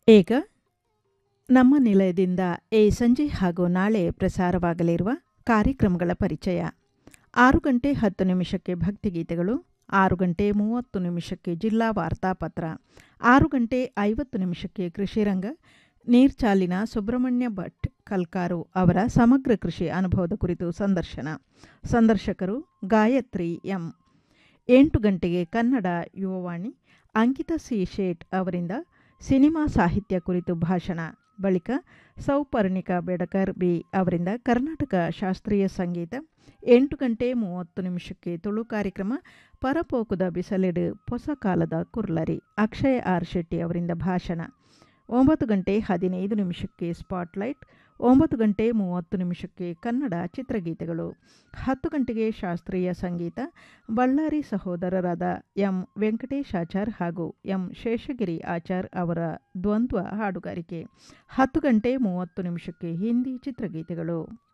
ಈಗ ನಮ್ಮ ನಿಲಯದಿಂದ ಈ ಸಂಜೆ ಹಾಗೂ ನಾಳೆ ಪ್ರಸಾರವಾಗಲಿರುವ ಕಾರ್ಯಕ್ರಮಗಳ ಪರಿಚಯ ಆರು ಗಂಟೆ ಹತ್ತು ನಿಮಿಷಕ್ಕೆ ಭಕ್ತಿಗೀತೆಗಳು ಆರು ಗಂಟೆ ಮೂವತ್ತು ನಿಮಿಷಕ್ಕೆ ಜಿಲ್ಲಾ ವಾರ್ತಾಪತ್ರ ಆರು ಗಂಟೆ ಐವತ್ತು ನಿಮಿಷಕ್ಕೆ ಕೃಷಿರಂಗ ನೀರ್ಚಾಲಿನ ಸುಬ್ರಹ್ಮಣ್ಯ ಭಟ್ ಕಲ್ಕಾರು ಅವರ ಸಮಗ್ರ ಕೃಷಿ ಅನುಭವದ ಕುರಿತು ಸಂದರ್ಶನ ಸಂದರ್ಶಕರು ಗಾಯತ್ರಿ ಎಂ ಎಂಟು ಗಂಟೆಗೆ ಕನ್ನಡ ಯುವವಾಣಿ ಅಂಕಿತ ಸಿ ಶೇಟ್ ಅವರಿಂದ ಸಿನಿಮಾ ಸಾಹಿತ್ಯ ಕುರಿತು ಭಾಷಣ ಬಳಿಕ ಸೌಪರ್ಣಿಕಾ ಬೆಡಕರ್ ಬಿ ಅವರಿಂದ ಕರ್ನಾಟಕ ಶಾಸ್ತ್ರೀಯ ಸಂಗೀತ ಎಂಟು ಗಂಟೆ ಮೂವತ್ತು ನಿಮಿಷಕ್ಕೆ ತುಳು ಕಾರ್ಯಕ್ರಮ ಪರಪೋಕುದ ಬಿಸಲೆಡು ಹೊಸ ಕಾಲದ ಕುರ್ಲರಿ ಅಕ್ಷಯ್ ಆರ್ ಶೆಟ್ಟಿ ಅವರಿಂದ ಭಾಷಣ ಒಂಬತ್ತು ಗಂಟೆ ಹದಿನೈದು ನಿಮಿಷಕ್ಕೆ ಸ್ಪಾಟ್ಲೈಟ್ ಒಂಬತ್ತು ಗಂಟೆ ಮೂವತ್ತು ನಿಮಿಷಕ್ಕೆ ಕನ್ನಡ ಚಿತ್ರಗೀತೆಗಳು ಹತ್ತು ಗಂಟೆಗೆ ಶಾಸ್ತ್ರೀಯ ಸಂಗೀತ ಬಳ್ಳಾರಿ ಸಹೋದರರಾದ ಎಂ ವೆಂಕಟೇಶ್ ಆಚಾರ್ ಹಾಗೂ ಎಂ ಶೇಷಗಿರಿ ಆಚಾರ್ ಅವರ ದ್ವಂದ್ವ ಹಾಡುಗಾರಿಕೆ ಹತ್ತು ಗಂಟೆ ಮೂವತ್ತು ನಿಮಿಷಕ್ಕೆ ಹಿಂದಿ ಚಿತ್ರಗೀತೆಗಳು